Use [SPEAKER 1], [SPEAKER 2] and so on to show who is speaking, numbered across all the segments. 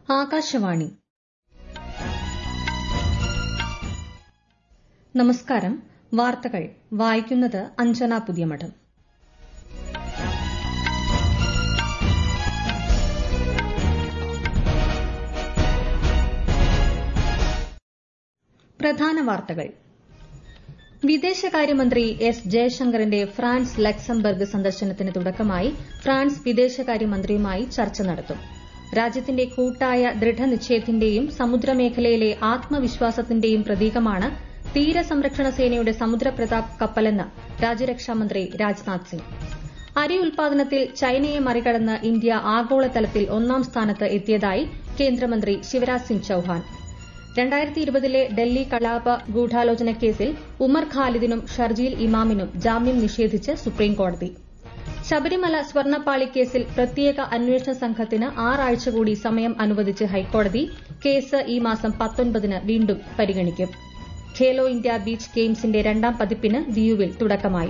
[SPEAKER 1] ആകാശവാണി നമസ്കാരം വാർത്തകൾ വായിക്കുന്നത് അഞ്ജന പുതിയമഠം പ്രധാന വാർത്തകൾ വിദേശകാര്യമന്ത്രി എസ് ജയശങ്കറിന്റെ ഫ്രാൻസ് ലക്സംബർഗ് സന്ദർശനത്തിന് തുടക്കമായി ഫ്രാൻസ് വിദേശകാര്യമന്ത്രിയുമായി ചർച്ച നടത്തും രാജ്യത്തിന്റെ കൂട്ടായ ദൃഢനിശ്ചയത്തിന്റെയും സമുദ്രമേഖലയിലെ ആത്മവിശ്വാസത്തിന്റെയും പ്രതീകമാണ് തീരസംരക്ഷണ സേനയുടെ സമുദ്രപ്രതാപ് കപ്പലെന്ന് രാജ്യരക്ഷാമന്ത്രി രാജ്നാഥ് സിംഗ് അരി ഉൽപാദനത്തിൽ ചൈനയെ മറികടന്ന് ഇന്ത്യ ആഗോളതലത്തിൽ ഒന്നാം സ്ഥാനത്ത് എത്തിയതായി കേന്ദ്രമന്ത്രി ശിവരാജ് സിംഗ് ചൌഹാൻ രണ്ടായിരത്തി ഇരുപതിലെ ഡൽഹി കലാപ ഗൂഢാലോചന കേസിൽ ഉമർ ഖാലിദിനും ഷർജീൽ ഇമാമിനും ജാമ്യം നിഷേധിച്ച് സുപ്രീംകോടതി ശബരിമല സ്വർണ്ണപ്പാളി കേസിൽ പ്രത്യേക അന്വേഷണ സംഘത്തിന് ആറാഴ്ച കൂടി സമയം അനുവദിച്ച് ഹൈക്കോടതി കേസ് ഈ മാസം പത്തൊൻപതിന് വീണ്ടും പരിഗണിക്കും ഖേലോ ഇന്ത്യ ബീച്ച് ഗെയിംസിന്റെ രണ്ടാം പതിപ്പിന് ദിയുവിൽ തുടക്കമായി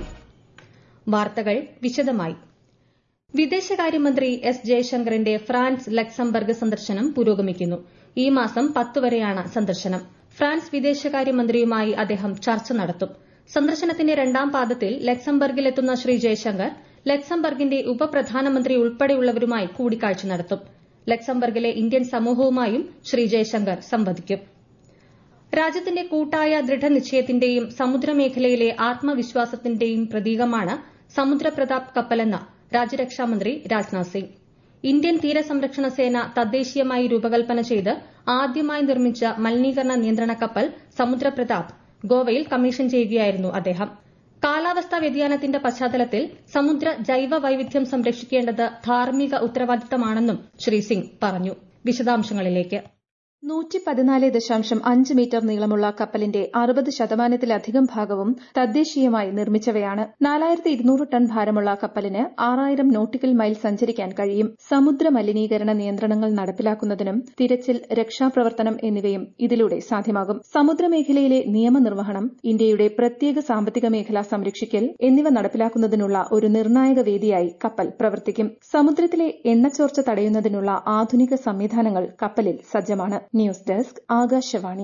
[SPEAKER 1] വാർത്തകൾ വിശദമായി വിദേശകാര്യമന്ത്രി എസ് ജയശങ്കറിന്റെ ഫ്രാൻസ് ലക്സംബർഗ് സന്ദർശനം പുരോഗമിക്കുന്നു ഈ മാസം പത്ത് വരെയാണ് സന്ദർശനം ഫ്രാൻസ് വിദേശകാര്യമന്ത്രിയുമായി അദ്ദേഹം ചർച്ച നടത്തും സന്ദർശനത്തിന്റെ രണ്ടാം പാദത്തിൽ ലക്സംബർഗിലെത്തുന്ന ശ്രീ ജയശങ്കർ ലക്സംബർഗിന്റെ ഉപപ്രധാനമന്ത്രി ഉൾപ്പെടെയുള്ളവരുമായി കൂടിക്കാഴ്ച നടത്തും ലക്സംബർഗിലെ ഇന്ത്യൻ സമൂഹവുമായും ശ്രീ ജയശങ്കർ സംവദിക്കും രാജ്യത്തിന്റെ കൂട്ടായ ദൃഢനിശ്ചയത്തിന്റെയും സമുദ്രമേഖലയിലെ ആത്മവിശ്വാസത്തിന്റെയും പ്രതീകമാണ് സമുദ്രപ്രതാപ് കപ്പലെന്ന് രാജ്യരക്ഷാമന്ത്രി രാജ്നാഥ് സിംഗ് ഇന്ത്യൻ തീരസംരക്ഷണ സേന തദ്ദേശീയമായി രൂപകൽപ്പന ചെയ്ത് ആദ്യമായി നിർമ്മിച്ച മലിനീകരണ നിയന്ത്രണ കപ്പൽ സമുദ്രപ്രതാപ് ഗോവയിൽ കമ്മീഷൻ ചെയ്യുകയായിരുന്നു അദ്ദേഹം കാലാവസ്ഥാ വ്യതിയാനത്തിന്റെ പശ്ചാത്തലത്തിൽ സമുദ്ര ജൈവ വൈവിധ്യം സംരക്ഷിക്കേണ്ടത് ധാർമ്മിക ഉത്തരവാദിത്തമാണെന്നും ശ്രീ സിംഗ് പറഞ്ഞു വിശദാംശങ്ങളിലേക്ക്
[SPEAKER 2] നൂറ്റി പതിനാല് ദശാംശം അഞ്ച് മീറ്റർ നീളമുള്ള കപ്പലിന്റെ അറുപത് ശതമാനത്തിലധികം ഭാഗവും തദ്ദേശീയമായി നിർമ്മിച്ചവയാണ് നാലായിരത്തി ഇരുന്നൂറ് ടൺ ഭാരമുള്ള കപ്പലിന് ആറായിരം നോട്ടിക്കൽ മൈൽ സഞ്ചരിക്കാൻ കഴിയും സമുദ്ര മലിനീകരണ നിയന്ത്രണങ്ങൾ നടപ്പിലാക്കുന്നതിനും തിരച്ചിൽ രക്ഷാപ്രവർത്തനം എന്നിവയും ഇതിലൂടെ സാധ്യമാകും സമുദ്രമേഖലയിലെ നിയമനിർവഹണം ഇന്ത്യയുടെ പ്രത്യേക സാമ്പത്തിക മേഖല സംരക്ഷിക്കൽ എന്നിവ നടപ്പിലാക്കുന്നതിനുള്ള ഒരു നിർണായക വേദിയായി കപ്പൽ പ്രവർത്തിക്കും സമുദ്രത്തിലെ എണ്ണച്ചോർച്ച തടയുന്നതിനുള്ള ആധുനിക സംവിധാനങ്ങൾ കപ്പലിൽ സജ്ജമാണ് news desk Akashvani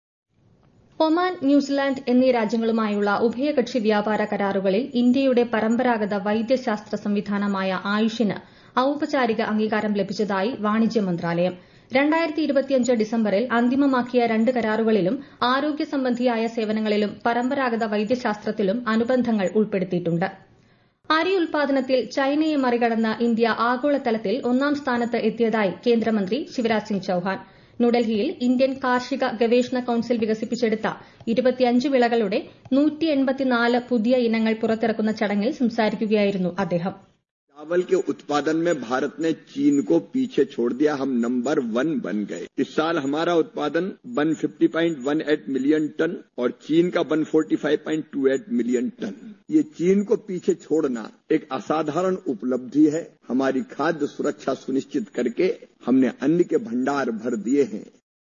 [SPEAKER 1] Oman New Zealand എന്നീ രാജ്യങ്ങളുമായുള്ള ഉഭയകക്ഷി വ്യാപാര കരാറുകളിൽ ഇന്ത്യയുടെ പരമ്പരാഗത വൈദ്യശാസ്ത്ര സംവിധാനമായ ആയുഷിന് ഔപചാരിക അംഗീകാരം ലഭിച്ചതായി വാണിജ്യ മന്ത്രാലയം രണ്ടായിരത്തി ഇരുപത്തിയഞ്ച് ഡിസംബറിൽ അന്തിമമാക്കിയ രണ്ട് കരാറുകളിലും ആരോഗ്യ സംബന്ധിയായ സേവനങ്ങളിലും പരമ്പരാഗത വൈദ്യശാസ്ത്രത്തിലും അനുബന്ധങ്ങൾ ഉൾപ്പെടുത്തിയിട്ടുണ്ട് അരി ഉൽപാദനത്തിൽ ചൈനയെ മറികടന്ന് ഇന്ത്യ ആഗോളതലത്തിൽ ഒന്നാം സ്ഥാനത്ത് എത്തിയതായി കേന്ദ്രമന്ത്രി ശിവരാജ് സിംഗ് ചൌഹാൻ ന്യൂഡൽഹിയിൽ ഇന്ത്യൻ കാർഷിക ഗവേഷണ കൌൺസിൽ വികസിപ്പിച്ചെടുത്ത ഇരുപത്തിയഞ്ച് വിളകളുടെ പുതിയ ഇനങ്ങൾ പുറത്തിറക്കുന്ന ചടങ്ങിൽ സംസാരിക്കുകയായിരുന്നു അദ്ദേഹം
[SPEAKER 3] चावल के उत्पादन में भारत ने चीन को पीछे छोड़ दिया हम नंबर वन बन गए इस साल हमारा उत्पादन 150.18 मिलियन टन और चीन का 145.28 मिलियन टन ये चीन को पीछे छोड़ना एक असाधारण उपलब्धि है हमारी खाद्य सुरक्षा सुनिश्चित करके हमने अन्न के भंडार भर दिए हैं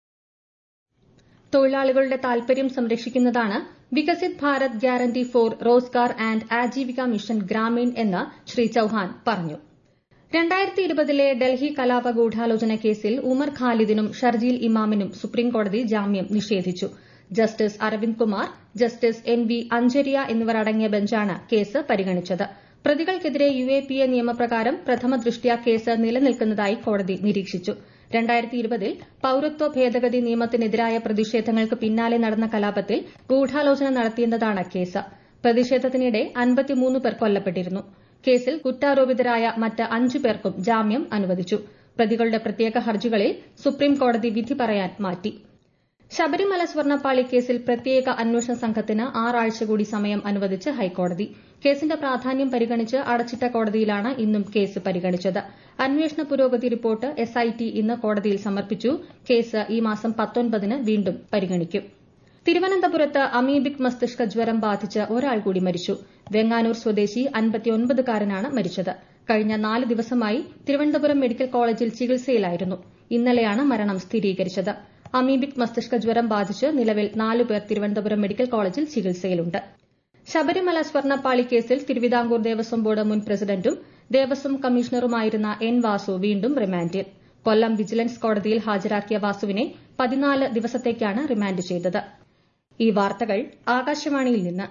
[SPEAKER 1] തൊഴിലാളികളുടെ താൽപര്യം സംരക്ഷിക്കുന്നതാണ് Viksit Bharat guarantee for Rozgar and Ajeevika mission Gramin എന്ന് ശ്രീ ചൌഹാൻ പറഞ്ഞു രണ്ടായിരത്തി ഇരുപതിലെ ഡൽഹി കലാപ ഗൂഢാലോചന കേസിൽ ഉമർ ഖാലിദിനും ഷർജീൽ ഇമാമിനും സുപ്രീംകോടതി ജാമ്യം നിഷേധിച്ചു justice Aravind Kumar justice N V Anjaria എന്നിവർ അടങ്ങിയ ബെഞ്ചാണ് കേസ് പരിഗണിച്ചത് പ്രതികൾക്കെതിരെ യു എ പി എ നിയമപ്രകാരം പ്രഥമ ദൃഷ്ട്യാ കേസ് നിലനിൽക്കുന്നതായി കോടതി നിരീക്ഷിച്ചു രണ്ടായിരത്തി ഇരുപതിൽ പൌരത്വ ഭേദഗതി നിയമത്തിനെതിരായ പ്രതിഷേധങ്ങൾക്ക് പിന്നാലെ നടന്ന കലാപത്തിൽ ഗൂഢാലോചന നടത്തിയെന്നതാണ് കേസ് പ്രതിഷേധത്തിനിടെ അൻപത്തിമൂന്ന് പേർ കൊല്ലപ്പെട്ടിരുന്നു കേസിൽ കുറ്റാരോപിതരായ മറ്റ് അഞ്ചു പേർക്കും ജാമ്യം അനുവദിച്ചു പ്രതികളുടെ പ്രത്യേക ഹർജികളിൽ സുപ്രീംകോടതി വിധി പറയാൻ മാറ്റി ശബരിമല സ്വർണ്ണപ്പാളി കേസിൽ പ്രത്യേക അന്വേഷണ സംഘത്തിന് ആറാഴ്ച കൂടി സമയം അനുവദിച്ച് ഹൈക്കോടതി കേസിന്റെ പ്രാധാന്യം പരിഗണിച്ച് അടച്ചിട്ട കോടതിയിലാണ് ഇന്നും കേസ് പരിഗണിച്ചത് അന്വേഷണ പുരോഗതി റിപ്പോർട്ട് എസ്ഐടി ഇന്ന് കോടതിയിൽ സമർപ്പിച്ചു കേസ് ഈ മാസം പത്തൊൻപതിന് വീണ്ടും പരിഗണിക്കും തിരുവനന്തപുരത്ത് അമീബിക് മസ്തിഷ്ക ജ്വരം ബാധിച്ച് ഒരാൾ കൂടി മരിച്ചു വെങ്ങാനൂർ സ്വദേശി അൻപത്തിയൊൻപതുകാരനാണ് മരിച്ചത് കഴിഞ്ഞ നാല് ദിവസമായി തിരുവനന്തപുരം മെഡിക്കൽ കോളേജിൽ ചികിത്സയിലായിരുന്നു ഇന്നലെയാണ് മരണം സ്ഥിരീകരിച്ചത് അമീബിക് മസ്തിഷ്ക ജ്വരം ബാധിച്ച് നിലവിൽ നാലു പേർ തിരുവനന്തപുരം മെഡിക്കൽ കോളേജിൽ ചികിത്സയിലുണ്ട് ശബരിമല സ്വർണ്ണപ്പാളി കേസിൽ തിരുവിതാംകൂർ ദേവസ്വം ബോർഡ് മുൻ പ്രസിഡന്റും ദേവസ്വം കമ്മീഷണറുമായിരുന്ന എൻ വാസു വീണ്ടും റിമാൻഡിൽ കൊല്ലം വിജിലൻസ് കോടതിയിൽ ഹാജരാക്കിയ വാസുവിനെ പതിനാല് ദിവസത്തേക്കാണ് റിമാൻഡ് ചെയ്തത് ഈ വാർത്തകൾ ആകാശവാണിയിൽ നിന്ന്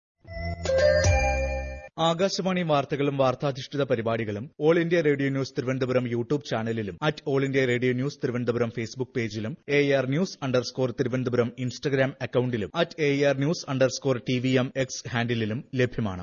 [SPEAKER 4] ആകാശവാണി വാർത്തകളും വാർത്താധിഷ്ഠിത പരിപാടികളും All India Radio News Thiruvananthapuram YouTube ചാനലിലും at All India Radio News Thiruvananthapuram Facebook പേജിലും A R news underscore Thiruvananthapuram Instagram അക്കൌണ്ടിലും at A R news underscore T V M X ഹാൻഡിലും ലഭ്യമാണ്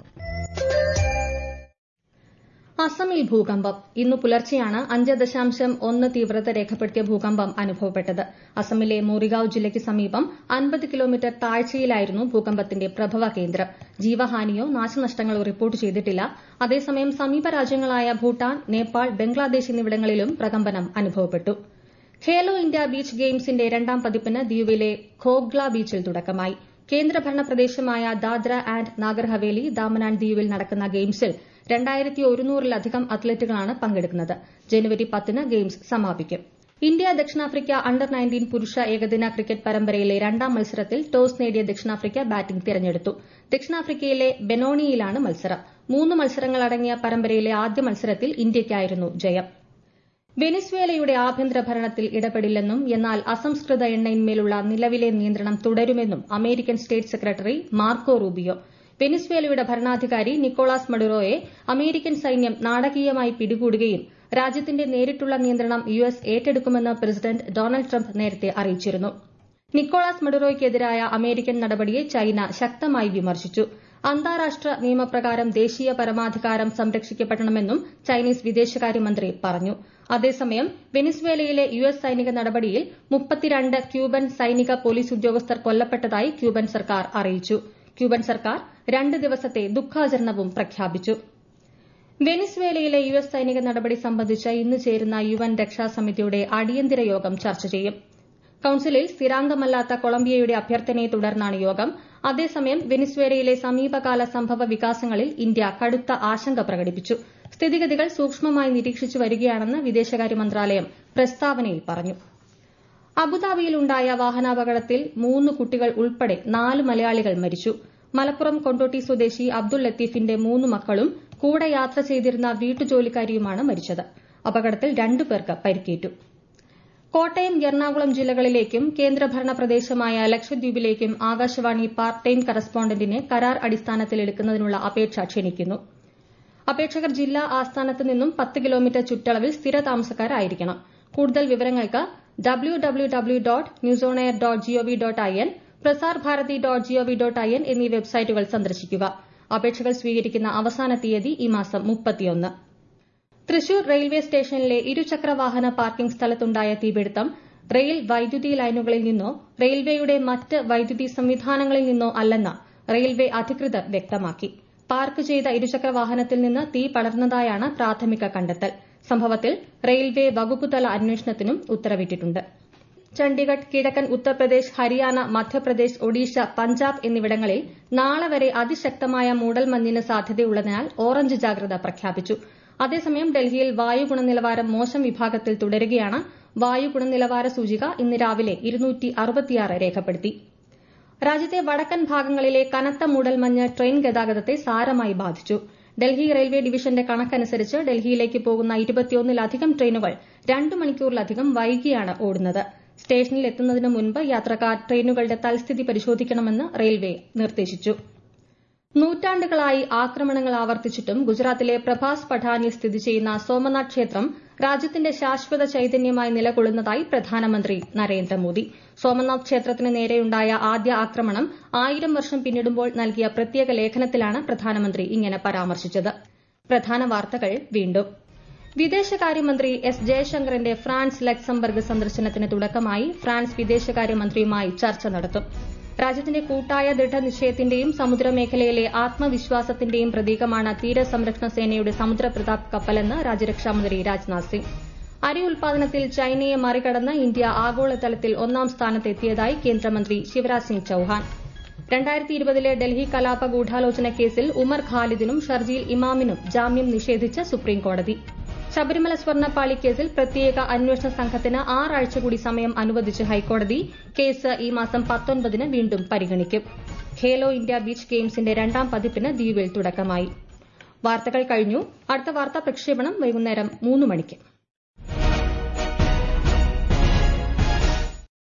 [SPEAKER 1] അസമിൽ ഭൂകമ്പം ഇന്ന് പുലർച്ചെയാണ് അഞ്ച് ദശാംശം ഒന്ന് തീവ്രത രേഖപ്പെടുത്തിയ ഭൂകമ്പം അനുഭവപ്പെട്ടത് അസമിലെ മോറിഗാവ് ജില്ലയ്ക്ക് സമീപം അൻപത് കിലോമീറ്റർ താഴ്ചയിലായിരുന്നു ഭൂകമ്പത്തിന്റെ പ്രഭവ കേന്ദ്രം ജീവഹാനിയോ നാശനഷ്ടങ്ങളോ റിപ്പോർട്ട് ചെയ്തിട്ടില്ല അതേസമയം സമീപ രാജ്യങ്ങളായ ഭൂട്ടാൻ നേപ്പാൾ ബംഗ്ലാദേശ് എന്നിവിടങ്ങളിലും പ്രകമ്പനം അനുഭവപ്പെട്ടു ഖേലോ ഇന്ത്യ ബീച്ച് ഗെയിംസിന്റെ രണ്ടാം പതിപ്പിന് ദ്വീപിലെ ഖോഗ്ല ബീച്ചിൽ തുടക്കമായി കേന്ദ്രഭരണ പ്രദേശമായ ദാദ്ര ആൻഡ് നാഗർ ഹവേലി ദാമൻ ആൻഡ് ദ്വീപിൽ നടക്കുന്ന ഗെയിംസിൽ രണ്ടായിരത്തി ഒരുന്നൂറിലധികം അത്ലറ്റുകളാണ് പങ്കെടുക്കുന്നത് ജനുവരി പത്തിന് ഗെയിംസ് സമാപിക്കും ഇന്ത്യ ദക്ഷിണാഫ്രിക്ക അണ്ടർ നയൻറ്റീൻ പുരുഷ ഏകദിന ക്രിക്കറ്റ് പരമ്പരയിലെ രണ്ടാം മത്സരത്തിൽ ടോസ് നേടിയ ദക്ഷിണാഫ്രിക്ക ബാറ്റിംഗ് തിരഞ്ഞെടുത്തു ദക്ഷിണാഫ്രിക്കയിലെ ബെനോണിയിലാണ് മത്സരം മൂന്ന് മത്സരങ്ങളടങ്ങിയ പരമ്പരയിലെ ആദ്യ മത്സരത്തിൽ ഇന്ത്യയ്ക്കായിരുന്നു ജയം വെനിസ്വേലയുടെ ആഭ്യന്തര ഭരണത്തിൽ ഇടപെടില്ലെന്നും എന്നാൽ അസംസ്കൃത എണ്ണയിന്മേലുള്ള നിലവിലെ നിയന്ത്രണം തുടരുമെന്നും American state secretary Marco Rubio വെനിസ്വേലയുടെ ഭരണാധികാരി നിക്കോളാസ് മഡുറോയെ അമേരിക്കൻ സൈന്യം നാടകീയമായി പിടികൂടുകയും രാജ്യത്തിന്റെ നേരിട്ടുള്ള നിയന്ത്രണം യു എസ് ഏറ്റെടുക്കുമെന്ന് പ്രസിഡന്റ് ഡൊണാൾഡ് ട്രംപ് നേരത്തെ അറിയിച്ചിരുന്നു നിക്കോളാസ് മഡുറോയ്ക്കെതിരായ അമേരിക്കൻ നടപടിയെ ചൈന ശക്തമായി വിമർശിച്ചു അന്താരാഷ്ട്ര നിയമപ്രകാരം ദേശീയ പരമാധികാരം സംരക്ഷിക്കപ്പെടണമെന്നും ചൈനീസ് വിദേശകാര്യമന്ത്രി പറഞ്ഞു അതേസമയം വെനിസ്വേലയിലെ യു എസ് സൈനിക നടപടിയിൽ മുപ്പത്തിരണ്ട് ക്യൂബൻ സൈനിക പോലീസ് ഉദ്യോഗസ്ഥർ കൊല്ലപ്പെട്ടതായി ക്യൂബൻ സർക്കാർ അറിയിച്ചു ക്യൂബൻ സർക്കാർ രണ്ട് ദിവസത്തെ ദുഃഖാചരണവും പ്രഖ്യാപിച്ചു വെനിസ്വേലയിലെ യു എസ് സൈനിക നടപടി സംബന്ധിച്ച് ഇന്ന് ചേരുന്ന യു എൻ രക്ഷാസമിതിയുടെ അടിയന്തര യോഗം ചർച്ച ചെയ്യും കൌൺസിലിൽ സ്ഥിരാംഗമല്ലാത്ത കൊളംബിയയുടെ അഭ്യർത്ഥനയെ തുടർന്നാണ് യോഗം അതേസമയം വെനിസ്വേലയിലെ സമീപകാല സംഭവ വികാസങ്ങളിൽ ഇന്ത്യ കടുത്ത ആശങ്ക പ്രകടിപ്പിച്ചു സ്ഥിതിഗതികൾ സൂക്ഷ്മമായി നിരീക്ഷിച്ചു വരികയാണെന്ന് വിദേശകാര്യ മന്ത്രാലയം പ്രസ്താവനയിൽ പറഞ്ഞു അബുദാബിയിലുണ്ടായ വാഹനാപകടത്തിൽ മൂന്ന് കുട്ടികൾ ഉൾപ്പെടെ നാല് മലയാളികൾ മരിച്ചു മലപ്പുറം കൊണ്ടോട്ടി സ്വദേശി അബ്ദുൾ ലത്തീഫിന്റെ മൂന്ന് മക്കളും കൂടെ യാത്ര ചെയ്തിരുന്ന വീട്ടുജോലിക്കാരിയുമാണ് മരിച്ചത് അപകടത്തിൽ രണ്ടു പേർക്ക് പരിക്കേറ്റു കോട്ടയം എറണാകുളം ജില്ലകളിലേക്കും കേന്ദ്രഭരണ പ്രദേശമായ ലക്ഷദ്വീപിലേക്കും ആകാശവാണി പാർട്ട് ടൈം കറസ്പോണ്ടന്റിനെ കരാർ അടിസ്ഥാനത്തിൽ എടുക്കുന്നതിനുള്ള അപേക്ഷ ക്ഷണിക്കുന്നു അപേക്ഷകർ ജില്ലാ ആസ്ഥാനത്ത് നിന്നും പത്ത് കിലോമീറ്റർ ചുറ്റളവിൽ സ്ഥിര താമസക്കാരായിരിക്കണം കൂടുതൽ വിവരങ്ങൾക്ക് W W W dot news on air dot G O V dot I N Prasar Bharati dot G O V dot I N എന്നീ വെബ്സൈറ്റുകൾ സന്ദർശിക്കുക അപേക്ഷകൾ സ്വീകരിക്കുന്ന അവസാന തീയതി ഈ മാസം മുപ്പത്തിയൊന്ന് തൃശൂർ റെയിൽവേ സ്റ്റേഷനിലെ ഇരുചക്ര വാഹന പാർക്കിംഗ് സ്ഥലത്തുണ്ടായ തീപിടുത്തം റെയിൽ വൈദ്യുതി ലൈനുകളിൽ നിന്നോ റെയിൽവേയുടെ മറ്റ് വൈദ്യുതി സംവിധാനങ്ങളിൽ നിന്നോ അല്ലെന്ന് റെയിൽവേ അധികൃതർ വ്യക്തമാക്കി പാർക്ക് ചെയ്ത ഇരുചക്ര വാഹനത്തിൽ നിന്ന് തീ പടർന്നതായാണ് പ്രാഥമിക കണ്ടെത്തൽ സംഭവത്തിൽ റെയിൽവേ വകുപ്പുതല അന്വേഷണത്തിനും ഉത്തരവിട്ടിട്ടുണ്ട് ചണ്ഡിഗഡ് കിഴക്കൻ ഉത്തർപ്രദേശ് ഹരിയാന മധ്യപ്രദേശ് ഒഡീഷ പഞ്ചാബ് എന്നിവിടങ്ങളിൽ നാളെ വരെ അതിശക്തമായ മൂടൽമഞ്ഞിന് സാധ്യതയുള്ളതിനാൽ ഓറഞ്ച് ജാഗ്രത പ്രഖ്യാപിച്ചു അതേസമയം ഡൽഹിയിൽ വായു ഗുണനിലവാരം മോശം വിഭാഗത്തിൽ തുടരുകയാണ് വായു ഗുണനിലവാര സൂചിക ഇന്ന് രാവിലെ രേഖപ്പെടുത്തി രാജ്യത്തെ വടക്കൻ ഭാഗങ്ങളിലെ കനത്ത മൂടൽമഞ്ഞ് ട്രെയിൻ ഗതാഗതത്തെ സാരമായി ബാധിച്ചു ഡൽഹി റെയിൽവേ ഡിവിഷന്റെ കണക്കനുസരിച്ച് ഡൽഹിയിലേക്ക് പോകുന്ന ഇരുപത്തിയൊന്നിലധികം ട്രെയിനുകൾ രണ്ട് മണിക്കൂറിലധികം വൈകിയാണ് ഓടുന്നത് സ്റ്റേഷനിൽ എത്തുന്നതിന് മുൻപ് യാത്രക്കാർ ട്രെയിനുകളുടെ തൽസ്ഥിതി പരിശോധിക്കണമെന്ന് റെയിൽവേ നിർദ്ദേശിച്ചു നൂറ്റാണ്ടുകളായി ആക്രമണങ്ങൾ ആവർത്തിച്ചിട്ടും ഗുജറാത്തിലെ പ്രഭാസ് പഠാനിൽ സ്ഥിതി ചെയ്യുന്ന സോമനാഥ് ക്ഷേത്രം രാജ്യത്തിന്റെ ശാശ്വത ചൈതന്യമായി നിലകൊള്ളുന്നതായി പ്രധാനമന്ത്രി നരേന്ദ്രമോദി സോമനാഥ് ക്ഷേത്രത്തിന് നേരെയുണ്ടായ ആദ്യ ആക്രമണം ആയിരം വർഷം പിന്നിടുമ്പോൾ നൽകിയ പ്രത്യേക ലേഖനത്തിലാണ് പ്രധാനമന്ത്രി ഇങ്ങനെ പരാമർശിച്ചത് പ്രധാന വാർത്തകൾ വീണ്ടും വിദേശകാര്യമന്ത്രി എസ് ജയശങ്കറിന്റെ ഫ്രാൻസ് ലക്സംബർഗ് സന്ദർശനത്തിന് തുടക്കമായി ഫ്രാൻസ് വിദേശകാര്യമന്ത്രിയുമായി ചർച്ച നടത്തും രാജ്യത്തിന്റെ കൂട്ടായ ദൃഢനിശ്ചയത്തിന്റെയും സമുദ്രമേഖലയിലെ ആത്മവിശ്വാസത്തിന്റെയും പ്രതീകമാണ് തീരസംരക്ഷണ സേനയുടെ സമുദ്രപ്രതാപ് കപ്പലെന്ന് രാജ്യരക്ഷാമന്ത്രി രാജ്നാഥ് സിംഗ് അരി ഉൽപാദനത്തിൽ ചൈനയെ മറികടന്ന് ഇന്ത്യ ആഗോളതലത്തിൽ ഒന്നാം സ്ഥാനത്തെത്തിയതായി കേന്ദ്രമന്ത്രി ശിവരാജ് സിംഗ് ചൌഹാൻ രണ്ടായിരത്തി ഇരുപതിലെ ഡൽഹി കലാപ ഗൂഢാലോചന കേസിൽ ഉമർ ഖാലിദിനും ഷർജീൽ ഇമാമിനും ജാമ്യം നിഷേധിച്ച് സുപ്രീംകോടതി ശബരിമല സ്വർണ്ണപ്പാളി കേസിൽ പ്രത്യേക അന്വേഷണ സംഘത്തിന് ആറാഴ്ച കൂടി സമയം അനുവദിച്ച് ഹൈക്കോടതി കേസ് ഈ മാസം പത്തൊൻപതിന് വീണ്ടും പരിഗണിക്കും ഖേലോ ഇന്ത്യ ബീച്ച് ഗെയിംസിന്റെ രണ്ടാം പതിപ്പിന് ദ്വീപിൽ തുടക്കമായി വാർത്തകൾ കഴിഞ്ഞു അടുത്ത വാർത്താ പ്രക്ഷേപണം വൈകുന്നേരം മൂന്ന് മണിക്ക്